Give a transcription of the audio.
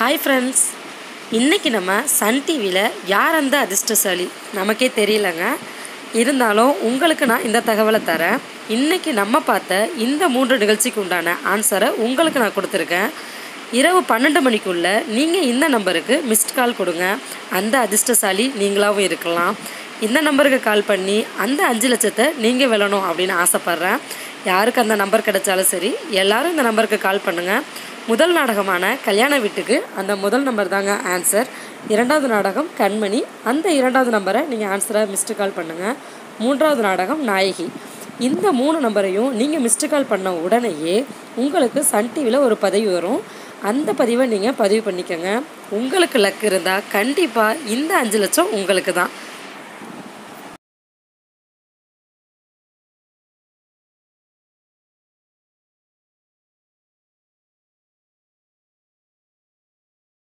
hi friends இன்றைக்கி நம்ம Sun டிவியில் யார் அந்த அதிர்ஷ்டசாலி நமக்கே தெரியலங்க இருந்தாலும் உங்களுக்கு நான் இந்த தகவலை தரேன் இன்றைக்கி நம்ம பார்த்த இந்த மூன்று நிகழ்ச்சிக்கு உண்டான ஆன்சரை உங்களுக்கு நான் கொடுத்துருக்கேன் இரவு பன்னெண்டு மணிக்குள்ளே நீங்கள் இந்த நம்பருக்கு மிஸ்ட் கால் கொடுங்க அந்த அதிர்ஷ்டசாலி நீங்களாகவும் இருக்கலாம் இந்த நம்பருக்கு கால் பண்ணி அந்த அஞ்சு லட்சத்தை நீங்கள் வெல்லணும் அப்படின்னு ஆசைப்பட்றேன் யாருக்கு அந்த நம்பர் கிடைச்சாலும் சரி எல்லாரும் இந்த நம்பருக்கு கால் பண்ணுங்கள் முதல் நாடகமான கல்யாண வீட்டுக்கு அந்த முதல் நம்பர் தாங்க ஆன்சர் இரண்டாவது நாடகம் கண்மணி அந்த இரண்டாவது நம்பரை நீங்கள் ஆன்சரை மிஸ்டு கால் பண்ணுங்கள் மூன்றாவது நாடகம் நாயகி இந்த மூணு நம்பரையும் நீங்கள் மிஸ்டு கால் பண்ண உடனேயே உங்களுக்கு சன் டிவியில் ஒரு பதிவு வரும் அந்த பதிவை நீங்கள் பதிவு பண்ணிக்கோங்க உங்களுக்கு லக் இருந்தால் கண்டிப்பாக இந்த அஞ்சு லட்சம் உங்களுக்கு தான்